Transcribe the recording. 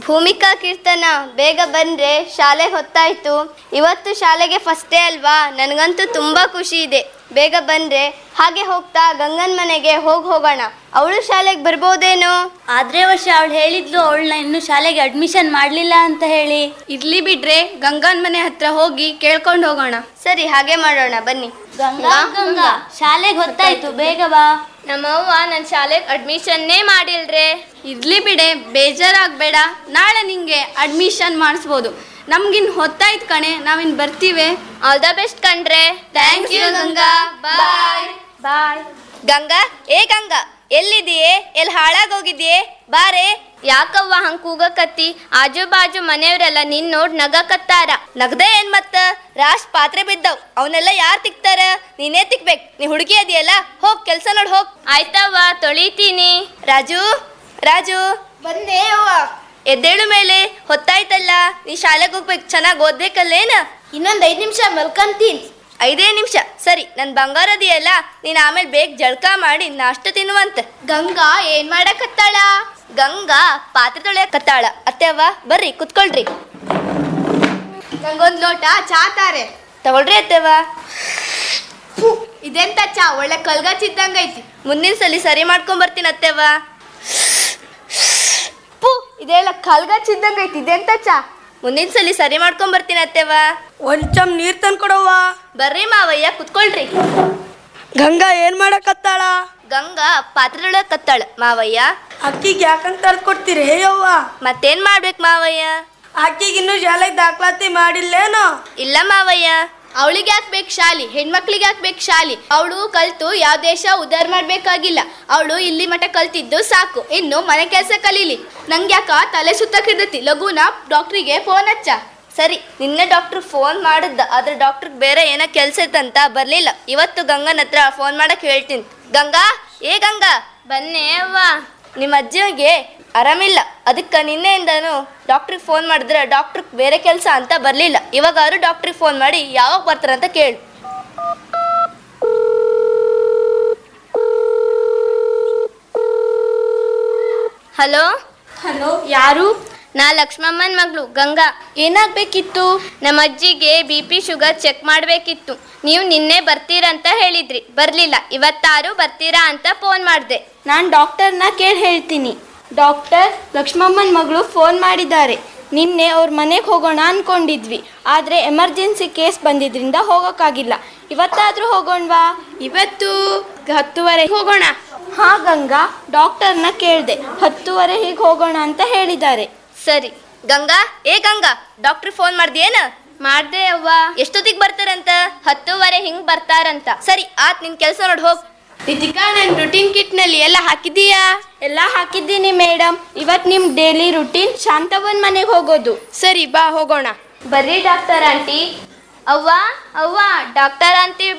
ಭೂಮಿಕಾ ಕೀರ್ತನ ಬೇಗ ಬಂದ್ರೆ ಶಾಲೆಗೆ ಹೊತ್ತಾಯ್ತು ಇವತ್ತು ಶಾಲೆಗೆ ಫಸ್ಟೇ ಅಲ್ವಾ ನನಗಂತೂ ತುಂಬಾ ಖುಷಿ ಇದೆ ಬೇಗ ಬಂದ್ರೆ ಹಾಗೆ ಹೋಗ್ತಾ ಗಂಗನ್ ಮನೆಗೆ ಹೋಗಿ ಹೋಗೋಣ ಅವಳು ಶಾಲೆಗೆ ಬರ್ಬೋದೇನೋ ಆದ್ರೆ ವರ್ಷ ಅವಳು ಹೇಳಿದ್ಲು ಅವಳನ್ನ ಇನ್ನು ಶಾಲೆಗೆ ಅಡ್ಮಿಷನ್ ಮಾಡ್ಲಿಲ್ಲ ಅಂತ ಹೇಳಿ ಇರ್ಲಿ ಬಿಡ್ರೆ ಗಂಗನ್ ಮನೆ ಹತ್ರ ಹೋಗಿ ಕೇಳ್ಕೊಂಡು ಹೋಗೋಣ ಸರಿ ಹಾಗೆ ಮಾಡೋಣ ಬನ್ನಿ ಗಂಗಾ ಗಂಗಾ ಶಾಲೆಗೆ ಹೊತ್ತಾಯ್ತು ಬೇಗ ಬಾ ನಮ್ಮವ್ವ ನನ್ನ ಶಾಲೆಗೆ ಅಡ್ಮಿಷನ್ನೇ ಮಾಡಿಲ್ರೆ ಇರ್ಲಿ ಬಿಡೆ ಬೇಜಾರಾಗಬೇಡ ನಾಳೆ ನಿಂಗೆ ಅಡ್ಮಿಷನ್ ಮಾಡಿಸ್ಬೋದು ನಮ್ಗಿನ್ ಹೊತ್ತಾಯ್ತು ಕಣೆ ನಾವಿನ್ ಬರ್ತೀವಿ ಆಲ್ ದ ಬೆಸ್ಟ್ ಕಣ್ರೆ thank you Ganga bye bye Ganga ಏ ಗಂಗಾ ಎಲ್ಲಿದೆಯೇ ಎಲ್ಲಿ ಹಾಳಾಗೋಗಿದ್ಯೆ ಬಾರೆ ಯಾಕವ್ವ ಹಂಗ್ ಕೂಗಕತ್ತಿ ಆಜು ಬಾಜು ಮನೆಯವರೆಲ್ಲ ನಿನ್ ನೋಡ್ ನಗಕತ್ತಾರ ನಗ್ದೆ ಏನ್ ಮತ್ತ ರಾಶ್ ಪಾತ್ರೆ ಬಿದ್ದವ್ ಅವನ್ನೆಲ್ಲ ಯಾರ್ ತಿಕ್ತಾರ ನೀನೇ ತಿಕ್ಬೇಕ್ ನೀ ಹುಡುಗಿ ಅದೆಯಲ್ಲ ಹೋಗ್ ಕೆಲ್ಸ ನೋಡ್ ಹೋಗ್ ಆಯ್ತವ್ವ ತೊಳಿತೀನಿ ರಾಜು ರಾಜು ಬಂದೆ ಅವ್ವ ಎದ್ದೇಳು ಮೇಲೆ ಹೊತ್ತಾಯ್ತಲ್ಲ ನೀ ಶಾಲೆಗೆ ಹೋಗ್ಬೇಕು ಚೆನ್ನಾಗಿ ಓದ್ಬೇಕಲ್ಲೇನ ಇನ್ನೊಂದ್ ಐದ್ ನಿಮಿಷ ಮಲ್ಕಂತೀನಿ ಐದೇ ನಿಮಿಷ ಸರಿ ನನ್ ಬಂಗಾರದಿಯಲ್ಲ ನೀನ್ ಆಮೇಲೆ ಬೇಗ ಜಳಕ ಮಾಡಿ ನಾಷ್ಟ ತಿನ್ನುವಂತ ಗಂಗಾ ಏನ್ ಮಾಡಕತ್ತಾಳ ಗಂಗಾ ಪಾತ್ರೆ ತೊಳೆಯಕತ್ತಾಳ ಅತ್ತೆವ್ವ ಬರ್ರಿ ಕುತ್ಕೊಳ್ರಿ ನಂಗೊಂದ್ ಲೋಟ ಚಾ ತಾರೆ ತಗೊಳ್ರಿ ಅತ್ತೆವ್ವ ಇದೆಂತ ಚಾ ಒಳ್ಳೆ ಕಲ್ಗಚ್ಚಿದ್ದಂಗೈತಿ ಮುಂದಿನ ಸಲ ಸರಿ ಮಾಡ್ಕೊಂಡ್ ಬರ್ತೀನಿ ಅತ್ತೆವ್ವ ಪು ಇದೆಲ್ಲ ಕಲ್ಗಚ್ಚಿದ್ದಂಗೈತಿ ಇದೆಂತ ಚಾ ಮುಂದಿನ ಸಲ ಸರಿ ಮಾಡ್ಕೊಂಡ್ ಬರ್ತೀನಿ ಅತ್ತೆವ್ವ ಒಂದ್ ಚಮ್ ನೀರ್ ತಂದ್ ಕೊಡವ್ವ ಬರ್ರಿ ಮಾವಯ್ಯ ಕುತ್ಕೊಳ್ರಿ ಗಂಗಾ ಏನ್ ಮಾಡಕತ್ತಾಳ ಗಂಗಾ ಪಾತ್ರೆ ತೊಳೆಯಕತ್ತಾಳ ಮಾವಯ್ಯ ಅಕ್ಕಿಗೆ ಯಾಕಂತ ತರ್ದ್ ಕೊಡ್ತೀರಿ ಹೇಯವ್ವ ಮತ್ತೇನ್ ಮಾಡ್ಬೇಕು ಮಾವಯ್ಯ ಅಕ್ಕಿಗೆ ಇನ್ನೂ ಶಾಲೆಗೆ ದಾಖಲಾತಿ ಮಾಡಿಲ್ಲೇನೋ ಇಲ್ಲ ಮಾವಯ್ಯ ಅವಳಿಗೆ ಹಾಕ್ಬೇಕು ಶಾಲಿ ಹೆಣ್ಮಕ್ಳಿಗೆ ಹಾಕ್ಬೇಕು ಶಾಲಿ ಅವಳು ಕಲ್ತು ಯಾವ ದೇಶ ಉದ್ಧಾರ ಮಾಡ್ಬೇಕಾಗಿಲ್ಲ ಅವಳು ಇಲ್ಲಿ ಮಠ ಕಲ್ತಿದ್ದು ಸಾಕು ಇನ್ನು ಮನೆ ಕೆಲಸ ಕಲೀಲಿ ನಂಗೆ ಯಾಕ ತಲೆ ಸುತ್ತಕ್ಕಿರ್ತೈತಿ ಲಘುನ ಡಾಕ್ಟ್ರಿಗೆ ಫೋನ್ ಹಚ್ಚ ಸರಿ ನಿನ್ನೆ ಡಾಕ್ಟರ್ ಫೋನ್ ಮಾಡಿದ್ದ ಆದ್ರೆ ಡಾಕ್ಟರ್ ಬೇರೆ ಏನೋ ಕೆಲ್ಸ ಇತ್ತಂತ ಬರ್ಲಿಲ್ಲ ಇವತ್ತು ಗಂಗನ ಹತ್ರ ಫೋನ್ ಮಾಡಕ್ ಹೇಳ್ತೀನಿ ಗಂಗಾ ಏ ಗಂಗಾ ಬನ್ನೇ ಅವ್ವ ನಿಮ್ಮ ಅಜ್ಜಿಗೆ ಆರಾಮಿಲ್ಲ ಅದಕ್ಕೆ ನಿನ್ನೆಯಿಂದನು ಡಾಕ್ಟ್ರಿಗೆ ಫೋನ್ ಮಾಡಿದ್ರೆ ಡಾಕ್ಟ್ರ್ ಬೇರೆ ಕೆಲಸ ಅಂತ ಬರಲಿಲ್ಲ ಇವಾಗಾದ್ರು ಡಾಕ್ಟ್ರಿಗೆ ಫೋನ್ ಮಾಡಿ ಯಾವಾಗ ಬರ್ತಾರಂತ ಕೇಳು ಹಲೋ ಹಲೋ ಯಾರು ನಾ ಲಕ್ಷ್ಮಮ್ಮನ ಮಗಳು ಗಂಗಾ ಏನಾಗ್ಬೇಕಿತ್ತು ನಮ್ಮ ಅಜ್ಜಿಗೆ ಬಿ ಪಿ ಶುಗರ್ ಚೆಕ್ ಮಾಡಬೇಕಿತ್ತು ನೀವು ನಿನ್ನೆ ಬರ್ತೀರಂತ ಹೇಳಿದ್ರಿ ಬರ್ಲಿಲ್ಲ ಇವತ್ತಾರು ಬರ್ತೀರಾ ಅಂತ ಫೋನ್ ಮಾಡಿದೆ ನಾನು ಡಾಕ್ಟರ್ನ ಕೇಳಿ ಹೇಳ್ತೀನಿ ಡಾಕ್ಟರ್ ಲಕ್ಷ್ಮಮ್ಮನ ಮಗಳು ಫೋನ್ ಮಾಡಿದ್ದಾರೆ ನಿನ್ನೆ ಅವ್ರ ಮನೆಗೆ ಹೋಗೋಣ ಅನ್ಕೊಂಡಿದ್ವಿ ಆದರೆ ಎಮರ್ಜೆನ್ಸಿ ಕೇಸ್ ಬಂದಿದ್ರಿಂದ ಹೋಗೋಕ್ಕಾಗಿಲ್ಲ ಇವತ್ತಾದರೂ ಹೋಗೋಣವಾ ಇವತ್ತು ಹತ್ತುವರೆಗೆ ಹೋಗೋಣ ಹಾ ಗಂಗಾ ಡಾಕ್ಟರ್ನ ಕೇಳಿದೆ ಹತ್ತುವರೆ ಹೀಗೆ ಹೋಗೋಣ ಅಂತ ಹೇಳಿದ್ದಾರೆ ಸರಿ ಗಂಗಾ ಏ ಗಂಗಾ ಡಾಕ್ಟ್ರಿಗೆ ಫೋನ್ ಮಾಡ್ದೇನ ಮಾಡ್ದೆ ಅವ್ವ ಎಷ್ಟೊತ್ತಿಗೆ ಬರ್ತಾರಂತ ಹತ್ತುವರೆ ಹಿಂಗ್ ಬರ್ತಾರಂತ ಸರಿ ಆತ್ ನಿನ್ ಕೆಲಸ ನೋಡಿ ಹೋಗ್ ರಿತಿಕಾ ನನ್ನ ರುಟೀನ್ ಕಿಟ್ನಲ್ಲಿ ಎಲ್ಲ ಹಾಕಿದೀಯಾ ಎಲ್ಲ ಹಾಕಿದ್ದೀನಿ ಮೇಡಮ್ ಇವತ್ತು ನಿಮ್ಮ ಡೈಲಿ ರುಟೀನ್ ಶಾಂತವನ್ ಮನೆಗೆ ಹೋಗೋದು ಸರಿ ಬಾ ಹೋಗೋಣ ಬರ್ರಿ ಡಾಕ್ಟರ್ ಆಂಟಿ ಅವ್ವ ಅವ್ವ ಡಾಕ್ಟರ್ ಅಂತೀವಿ